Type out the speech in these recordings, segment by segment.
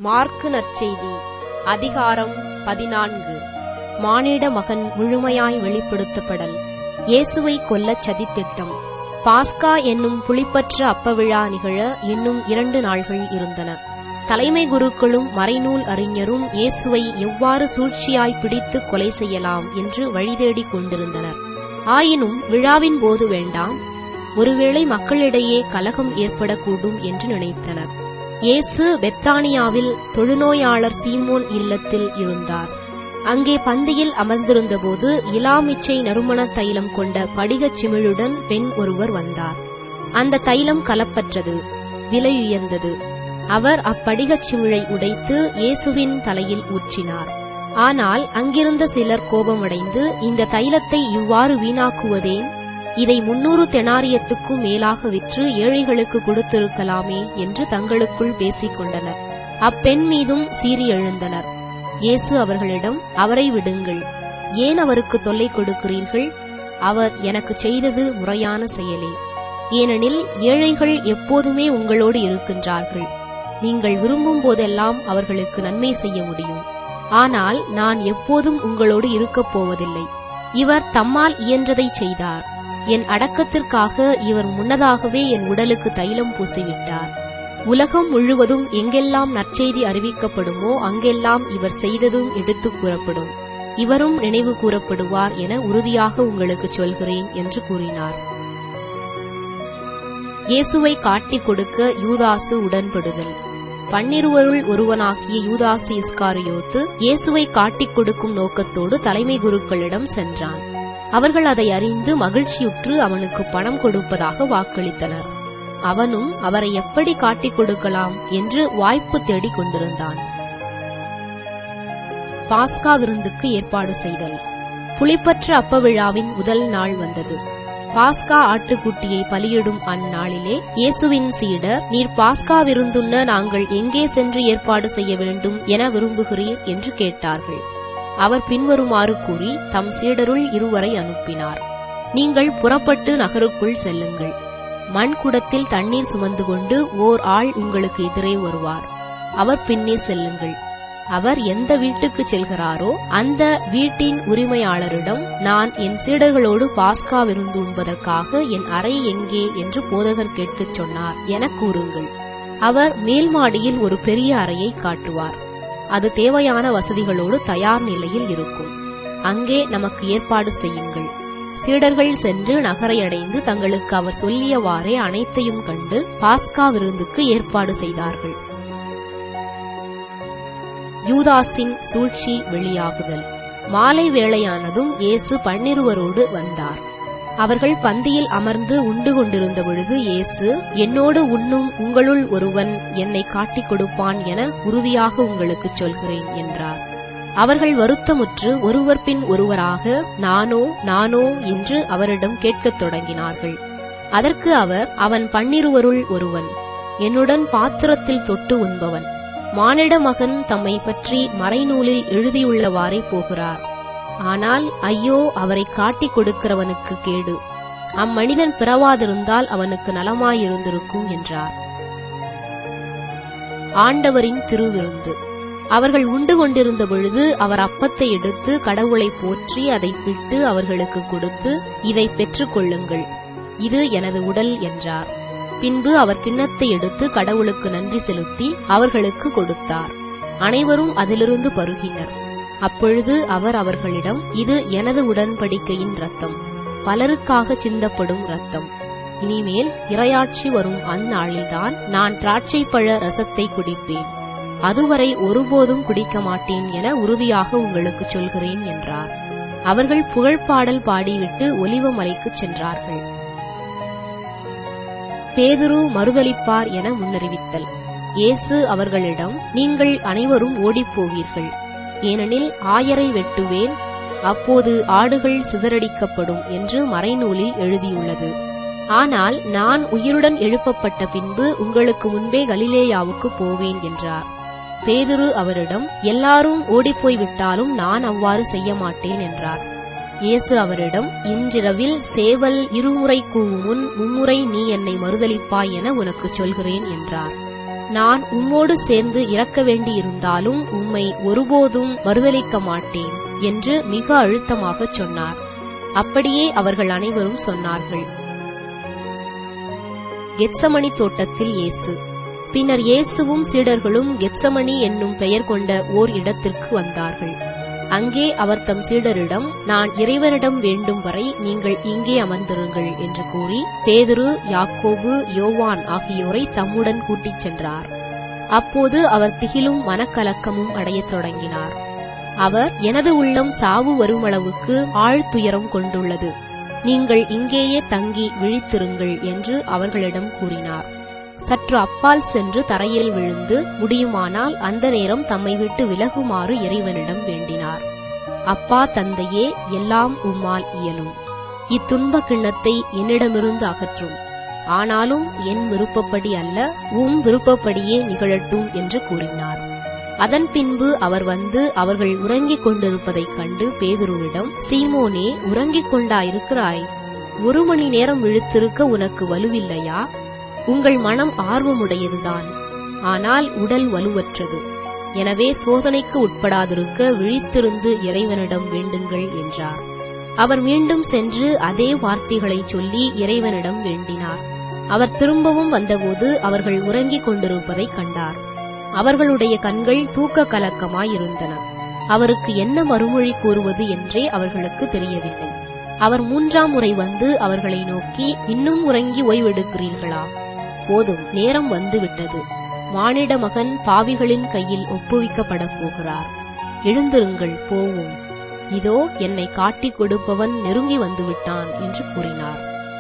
mark நற்செய்தி அதிகாரம் பதினான்கு மானிட மகன் முழுமையாய் வெளிப்படுத்தப்படல் இயேசுவை கொல்லச் சதித்திட்டம் பாஸ்கா என்னும் புளிப்பற்ற அப்பவிழா நிகழ இன்னும் இரண்டு நாள்கள் இருந்தன தலைமை குருக்களும் மறைநூல் அறிஞரும் இயேசுவை எவ்வாறு சூழ்ச்சியாய் பிடித்து கொலை செய்யலாம் என்று வழிதேடிக் கொண்டிருந்தனர் ஆயினும் விழாவின் போது வேண்டாம் ஒருவேளை மக்களிடையே கலகம் ஏற்படக்கூடும் என்று நினைத்தனர் இயேசு பெத்தானியாவில் தொழுநோயாளர் சீமோன் இல்லத்தில் இருந்தார் அங்கே பந்தியில் அமர்ந்திருந்தபோது இலாமிச்சை நறுமண தைலம் கொண்ட படிகச் சிமிழுடன் பெண் ஒருவர் வந்தார் அந்த தைலம் கலப்பற்றது விலையுயர்ந்தது அவர் அப்படிகச் சிமிழை உடைத்து இயேசுவின் தலையில் ஊற்றினார் ஆனால் அங்கிருந்த சிலர் கோபமடைந்து இந்த தைலத்தை இவ்வாறு வீணாக்குவதேன் இதை முன்னூறு தெனாரியத்துக்கும் மேலாக விற்று ஏழைகளுக்கு கொடுத்திருக்கலாமே என்று தங்களுக்குள் பேசிக் கொண்டனர் அப்பெண் மீதும் சீறி எழுந்தனர் இயேசு அவர்களிடம் அவரை விடுங்கள் ஏன் அவருக்கு தொல்லை கொடுக்கிறீர்கள் அவர் எனக்கு செய்தது முறையான செயலே ஏனெனில் ஏழைகள் எப்போதுமே உங்களோடு இருக்கின்றார்கள் நீங்கள் விரும்பும் போதெல்லாம் அவர்களுக்கு நன்மை செய்ய முடியும் ஆனால் நான் எப்போதும் உங்களோடு இருக்கப் போவதில்லை இவர் தம்மால் இயன்றதை செய்தார் என் அடக்கத்திற்காக இவர் முன்னதாகவே என் உடலுக்கு தைலம் பூசிவிட்டார் உலகம் முழுவதும் எங்கெல்லாம் நற்செய்தி அறிவிக்கப்படுமோ அங்கெல்லாம் இவர் செய்ததும் எடுத்துக் கூறப்படும் இவரும் நினைவு கூறப்படுவார் என உறுதியாக உங்களுக்கு சொல்கிறேன் என்று கூறினார் இயேசுவை காட்டிக் கொடுக்க யூதாசு உடன்படுதல் பன்னிருவருள் ஒருவனாகிய யூதாசு இஸ்காரியோத்து இயேசுவை காட்டிக் கொடுக்கும் நோக்கத்தோடு தலைமை குருக்களிடம் சென்றான் அவர்கள் அதை அறிந்து மகிழ்ச்சியுற்று அவனுக்கு பணம் கொடுப்பதாக வாக்களித்தனர் அவனும் அவரை எப்படி காட்டிக் கொடுக்கலாம் என்று வாய்ப்பு தேடிக் கொண்டிருந்தான் பாஸ்கா விருந்துக்கு ஏற்பாடு செய்தல் புளிப்பற்ற அப்ப விழாவின் முதல் நாள் வந்தது பாஸ்கா ஆட்டுக்குட்டியை பலியிடும் அந்நாளிலே இயேசுவின் சீடர் நீர் பாஸ்கா விருந்துண்ண நாங்கள் எங்கே சென்று ஏற்பாடு செய்ய வேண்டும் என விரும்புகிறீர் என்று கேட்டார்கள் அவர் பின்வருமாறு கூறி தம் சீடருள் இருவரை அனுப்பினார் நீங்கள் புறப்பட்டு நகருக்குள் செல்லுங்கள் மண் குடத்தில் தண்ணீர் சுமந்து கொண்டு ஓர் ஆள் உங்களுக்கு எதிரே வருவார் அவர் பின்னே செல்லுங்கள் அவர் எந்த வீட்டுக்கு செல்கிறாரோ அந்த வீட்டின் உரிமையாளரிடம் நான் என் சீடர்களோடு பாஸ்கா விருந்து உண்பதற்காக என் அறை எங்கே என்று போதகர் கேட்கச் சொன்னார் என கூறுங்கள் அவர் மேல் மாடியில் ஒரு பெரிய அறையை காட்டுவார் அது தேவையான வசதிகளோடு தயார் நிலையில் இருக்கும் அங்கே நமக்கு ஏற்பாடு செய்யுங்கள் சீடர்கள் சென்று நகரை அடைந்து தங்களுக்கு அவர் சொல்லியவாறே அனைத்தையும் கண்டு பாஸ்கா விருந்துக்கு ஏற்பாடு செய்தார்கள் யூதாஸின் சூழ்ச்சி வெளியாகுதல் மாலை வேளையானதும் இயேசு பன்னிருவரோடு வந்தார் அவர்கள் பந்தியில் அமர்ந்து உண்டு கொண்டிருந்த பொழுது இயேசு என்னோடு உண்ணும் உங்களுள் ஒருவன் என்னை காட்டிக் கொடுப்பான் என உறுதியாக உங்களுக்கு சொல்கிறேன் என்றார் அவர்கள் வருத்தமுற்று ஒருவர் பின் ஒருவராக நானோ நானோ என்று அவரிடம் கேட்கத் தொடங்கினார்கள் அதற்கு அவர் அவன் பன்னிருவருள் ஒருவன் என்னுடன் பாத்திரத்தில் தொட்டு உண்பவன் மானிட மகன் தம்மை பற்றி மறைநூலில் எழுதியுள்ளவாறே போகிறார் ஆனால் ஐயோ அவரை காட்டிக் கொடுக்கிறவனுக்கு கேடு அம்மனிதன் பிறவாதிருந்தால் அவனுக்கு நலமாயிருந்திருக்கும் என்றார் ஆண்டவரின் திருவிருந்து அவர்கள் உண்டு கொண்டிருந்த பொழுது அவர் அப்பத்தை எடுத்து கடவுளை போற்றி அதை பிட்டு அவர்களுக்கு கொடுத்து இதை பெற்றுக் கொள்ளுங்கள் இது எனது உடல் என்றார் பின்பு அவர் கிண்ணத்தை எடுத்து கடவுளுக்கு நன்றி செலுத்தி அவர்களுக்கு கொடுத்தார் அனைவரும் அதிலிருந்து பருகினர் அப்பொழுது அவர் அவர்களிடம் இது எனது உடன்படிக்கையின் ரத்தம் பலருக்காக சிந்தப்படும் ரத்தம் இனிமேல் இரையாட்சி வரும் அந்நாளில்தான் நான் திராட்சை பழ ரசத்தை குடிப்பேன் அதுவரை ஒருபோதும் குடிக்க மாட்டேன் என உறுதியாக உங்களுக்கு சொல்கிறேன் என்றார் அவர்கள் புகழ்பாடல் பாடிவிட்டு ஒலிவ மலைக்குச் சென்றார்கள் பேதுரு மறுதளிப்பார் என முன்னறிவித்தல் இயேசு அவர்களிடம் நீங்கள் அனைவரும் ஓடிப்போவீர்கள் ஏனெனில் ஆயரை வெட்டுவேன் அப்போது ஆடுகள் சிதறடிக்கப்படும் என்று மறைநூலில் எழுதியுள்ளது ஆனால் நான் உயிருடன் எழுப்பப்பட்ட பின்பு உங்களுக்கு முன்பே கலிலேயாவுக்கு போவேன் என்றார் பேதுரு அவரிடம் எல்லாரும் ஓடிப்போய் விட்டாலும் நான் அவ்வாறு செய்ய மாட்டேன் என்றார் இயேசு அவரிடம் இன்றிரவில் சேவல் இருமுறை கூவும் முன் மும்முறை நீ என்னை மறுதலிப்பாய் என உனக்கு சொல்கிறேன் என்றார் நான் உம்மோடு சேர்ந்து இறக்க வேண்டியிருந்தாலும் உம்மை ஒருபோதும் மறுதலிக்க மாட்டேன் என்று மிக அழுத்தமாகச் சொன்னார் அப்படியே அவர்கள் அனைவரும் சொன்னார்கள் கெத்சமணி தோட்டத்தில் இயேசு பின்னர் இயேசுவும் சீடர்களும் கெத்சமணி என்னும் பெயர் கொண்ட ஓர் இடத்திற்கு வந்தார்கள் அங்கே அவர் தம் சீடரிடம் நான் இறைவனிடம் வேண்டும் வரை நீங்கள் இங்கே அமர்ந்திருங்கள் என்று கூறி பேதுரு யாக்கோபு யோவான் ஆகியோரை தம்முடன் கூட்டிச் சென்றார் அப்போது அவர் திகிலும் மனக்கலக்கமும் அடையத் தொடங்கினார் அவர் எனது உள்ளம் சாவு வருமளவுக்கு ஆழ்துயரம் கொண்டுள்ளது நீங்கள் இங்கேயே தங்கி விழித்திருங்கள் என்று அவர்களிடம் கூறினார் சற்று அப்பால் சென்று தரையில் விழுந்து முடியுமானால் அந்த நேரம் தம்மை விட்டு விலகுமாறு இறைவனிடம் வேண்டினார் அப்பா தந்தையே எல்லாம் உம்மால் இயலும் இத்துன்ப கிண்ணத்தை என்னிடமிருந்து அகற்றும் ஆனாலும் என் விருப்பப்படி அல்ல உம் விருப்பப்படியே நிகழட்டும் என்று கூறினார் அதன் பின்பு அவர் வந்து அவர்கள் உறங்கிக் கொண்டிருப்பதைக் கண்டு பேதுருவிடம் சீமோனே உறங்கிக் கொண்டாயிருக்கிறாய் ஒரு மணி நேரம் விழுத்திருக்க உனக்கு வலுவில்லையா உங்கள் மனம் ஆர்வமுடையதுதான் ஆனால் உடல் வலுவற்றது எனவே சோதனைக்கு உட்படாதிருக்க விழித்திருந்து இறைவனிடம் வேண்டுங்கள் என்றார் அவர் மீண்டும் சென்று அதே வார்த்தைகளை சொல்லி இறைவனிடம் வேண்டினார் அவர் திரும்பவும் வந்தபோது அவர்கள் உறங்கிக் கொண்டிருப்பதைக் கண்டார் அவர்களுடைய கண்கள் தூக்க கலக்கமாயிருந்தன அவருக்கு என்ன மறுமொழி கூறுவது என்றே அவர்களுக்கு தெரியவில்லை அவர் மூன்றாம் முறை வந்து அவர்களை நோக்கி இன்னும் உறங்கி ஓய்வெடுக்கிறீர்களா போதும் நேரம் வந்துவிட்டது மானிட மகன் பாவிகளின் கையில் ஒப்புவிக்கப்படப் போகிறார் எழுந்திருங்கள் போவோம் இதோ என்னை காட்டிக் கொடுப்பவன் நெருங்கி வந்துவிட்டான் என்று கூறினார்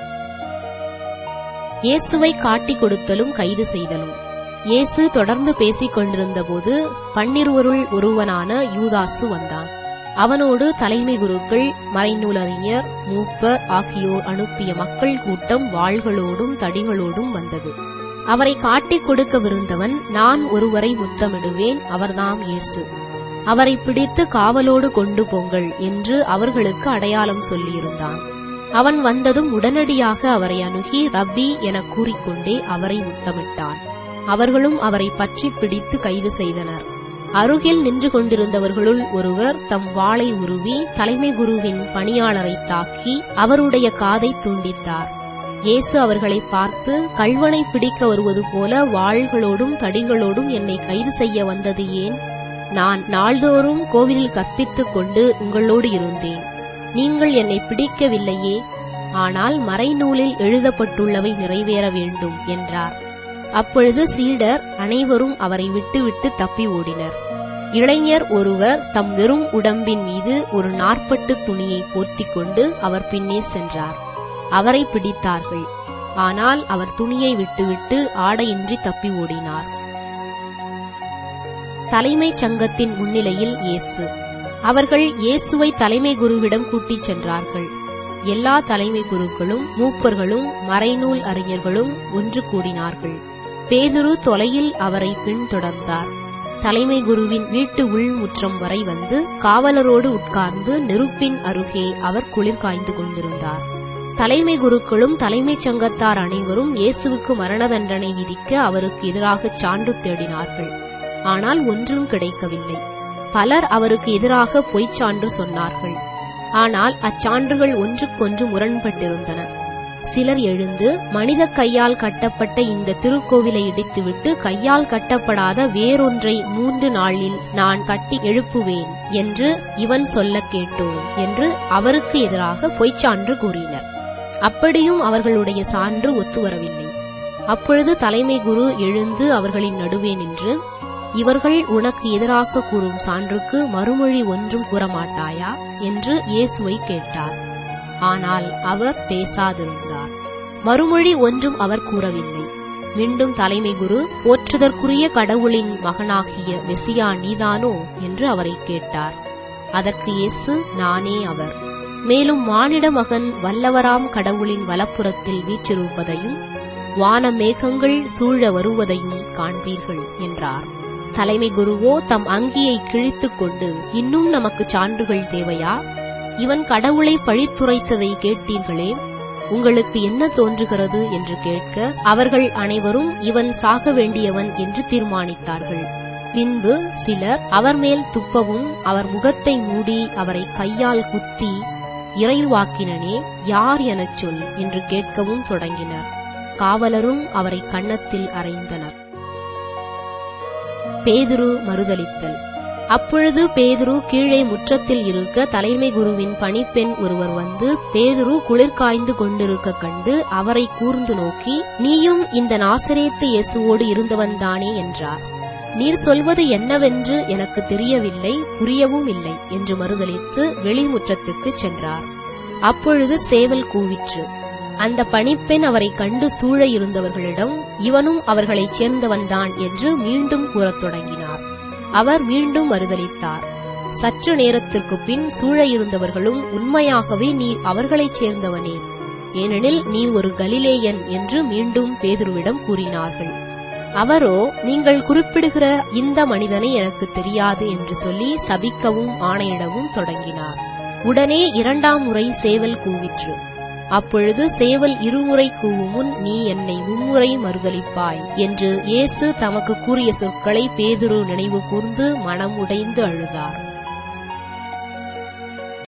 இயேசுவை காட்டிக் கொடுத்தலும் கைது செய்தலும் இயேசு தொடர்ந்து பேசிக் கொண்டிருந்தபோது பன்னிருவருள் ஒருவனான யூதாசு வந்தான் அவனோடு தலைமை குருக்கள் மறைநூலறிஞர் மூப்பர் ஆகியோர் அனுப்பிய மக்கள் கூட்டம் வாள்களோடும் தடிகளோடும் வந்தது அவரை காட்டிக் கொடுக்கவிருந்தவன் நான் ஒருவரை முத்தமிடுவேன் அவர்தாம் இயேசு அவரை பிடித்து காவலோடு கொண்டு போங்கள் என்று அவர்களுக்கு அடையாளம் சொல்லியிருந்தான் அவன் வந்ததும் உடனடியாக அவரை அணுகி ரப்பி எனக் கூறிக்கொண்டே அவரை முத்தமிட்டான் அவர்களும் அவரை பற்றி பிடித்து கைது செய்தனர் அருகில் நின்று கொண்டிருந்தவர்களுள் ஒருவர் தம் வாளை உருவி தலைமை குருவின் பணியாளரை தாக்கி அவருடைய காதை துண்டித்தார் இயேசு அவர்களை பார்த்து கள்வனை பிடிக்க வருவது போல வாள்களோடும் தடிகளோடும் என்னை கைது செய்ய வந்தது ஏன் நான் நாள்தோறும் கோவிலில் கற்பித்துக் கொண்டு உங்களோடு இருந்தேன் நீங்கள் என்னை பிடிக்கவில்லையே ஆனால் மறைநூலில் எழுதப்பட்டுள்ளவை நிறைவேற வேண்டும் என்றார் அப்பொழுது சீடர் அனைவரும் அவரை விட்டுவிட்டு தப்பி ஓடினர் இளைஞர் ஒருவர் தம் வெறும் உடம்பின் மீது ஒரு நாற்பட்டு துணியை போர்த்திக் கொண்டு அவர் பின்னே சென்றார் அவரை பிடித்தார்கள் ஆனால் அவர் துணியை விட்டுவிட்டு ஆடையின்றி தப்பி ஓடினார் தலைமைச் சங்கத்தின் முன்னிலையில் இயேசு அவர்கள் இயேசுவை தலைமை குருவிடம் கூட்டிச் சென்றார்கள் எல்லா தலைமை குருக்களும் மூப்பர்களும் மறைநூல் அறிஞர்களும் ஒன்று கூடினார்கள் பேதுரு தொலையில் அவரை பின்தொடர்ந்தார் தலைமை குருவின் வீட்டு உள்முற்றம் வரை வந்து காவலரோடு உட்கார்ந்து நெருப்பின் அருகே அவர் குளிர் காய்ந்து கொண்டிருந்தார் தலைமை குருக்களும் தலைமைச் சங்கத்தார் அனைவரும் இயேசுவுக்கு மரண தண்டனை விதிக்க அவருக்கு எதிராக சான்று தேடினார்கள் ஆனால் ஒன்றும் கிடைக்கவில்லை பலர் அவருக்கு எதிராக பொய்ச் சான்று சொன்னார்கள் ஆனால் அச்சான்றுகள் ஒன்றுக்கொன்று முரண்பட்டிருந்தன சிலர் எழுந்து மனித கையால் கட்டப்பட்ட இந்த திருக்கோவிலை இடித்துவிட்டு கையால் கட்டப்படாத வேறொன்றை மூன்று நாளில் நான் கட்டி எழுப்புவேன் என்று இவன் சொல்ல கேட்டோம் என்று அவருக்கு எதிராக பொய்ச்சான்று கூறினர் அப்படியும் அவர்களுடைய சான்று ஒத்துவரவில்லை அப்பொழுது தலைமை குரு எழுந்து அவர்களின் நடுவே நின்று இவர்கள் உனக்கு எதிராக கூறும் சான்றுக்கு மறுமொழி ஒன்றும் கூறமாட்டாயா என்று இயேசுவை கேட்டார் ஆனால் அவர் பேசாதிருந்தார் மறுமொழி ஒன்றும் அவர் கூறவில்லை மீண்டும் தலைமை குரு போற்றுதற்குரிய கடவுளின் மகனாகிய மெசியா நீதானோ என்று அவரை கேட்டார் அதற்கு இயேசு நானே அவர் மேலும் மானிட மகன் வல்லவராம் கடவுளின் வலப்புறத்தில் வீற்றிருப்பதையும் வான மேகங்கள் சூழ வருவதையும் காண்பீர்கள் என்றார் தலைமை குருவோ தம் அங்கியை கிழித்துக் கொண்டு இன்னும் நமக்கு சான்றுகள் தேவையா இவன் கடவுளை பழித்துரைத்ததை கேட்டீர்களே உங்களுக்கு என்ன தோன்றுகிறது என்று கேட்க அவர்கள் அனைவரும் இவன் சாக வேண்டியவன் என்று தீர்மானித்தார்கள் பின்பு சிலர் அவர் மேல் துப்பவும் அவர் முகத்தை மூடி அவரை கையால் குத்தி இறைவாக்கினனே யார் எனச் சொல் என்று கேட்கவும் தொடங்கினர் காவலரும் அவரை கன்னத்தில் அறைந்தனர் பேதுரு மறுதலித்தல் அப்பொழுது பேதுரு கீழே முற்றத்தில் இருக்க தலைமை குருவின் பணிப்பெண் ஒருவர் வந்து பேதுரு குளிர் காய்ந்து கொண்டிருக்க கண்டு அவரை கூர்ந்து நோக்கி நீயும் இந்த நாசரேத்து இயேசுவோடு இருந்தவன்தானே என்றார் நீர் சொல்வது என்னவென்று எனக்கு தெரியவில்லை புரியவும் இல்லை என்று மறுதலித்து வெளிமுற்றத்துக்குச் சென்றார் அப்பொழுது சேவல் கூவிற்று அந்த பணிப்பெண் அவரை கண்டு சூழ இருந்தவர்களிடம் இவனும் அவர்களைச் சேர்ந்தவன்தான் என்று மீண்டும் கூறத் தொடங்கினார் அவர் மீண்டும் மறுதலித்தார் சற்று நேரத்திற்கு பின் சூழ இருந்தவர்களும் உண்மையாகவே நீ அவர்களைச் சேர்ந்தவனே ஏனெனில் நீ ஒரு கலிலேயன் என்று மீண்டும் பேதுருவிடம் கூறினார்கள் அவரோ நீங்கள் குறிப்பிடுகிற இந்த மனிதனை எனக்கு தெரியாது என்று சொல்லி சபிக்கவும் ஆணையிடவும் தொடங்கினார் உடனே இரண்டாம் முறை சேவல் கூவிற்று அப்பொழுது சேவல் இருமுறை கூவும் முன் நீ என்னை மும்முறை மறுதலிப்பாய் என்று இயேசு தமக்கு கூறிய சொற்களை பேதுரு நினைவு கூர்ந்து மனம் உடைந்து அழுதார்